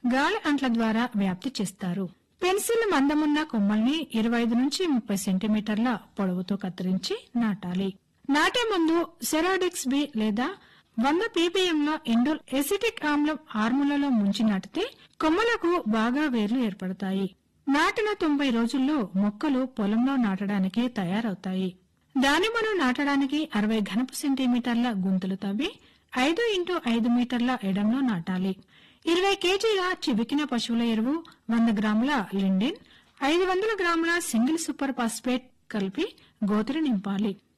గాలి అంట్ల ద్వారా వ్యాప్తి చేస్తారు పెన్సిల్ మందమున్న కొమ్మల్ని ఇరవై ఐదు నుంచి ముప్పై సెంటీమీటర్ల పొడవుతో కత్తిరించి నాటాలి నాటే ముందు సెరాడిక్స్ బి లేదా వంద పీపీఎంల ఎండోల్ ఎసిటిక్ ఆమ్లం ఆర్ములలో ముంచి నాటితే కొమ్మలకు బాగా వేర్లు ఏర్పడతాయి నాటిన తొంభై రోజుల్లో మొక్కలు పొలంలో నాటడానికి తయారవుతాయి దానిమ్మను నాటడానికి అరవై ఘనపు సెంటీమీటర్ల గుంతలు తవ్వి ఐదు ఇంటూ ఐదు మీటర్ల ఎడంలో నాటాలి ఇరవై కేజీల చివికిన పశువుల ఎరువు వంద గ్రాముల లిండెన్ ఐదు వందల గ్రాముల సింగిల్ సూపర్ ఫాస్ఫేట్ కలిపి గోతులు నింపాలి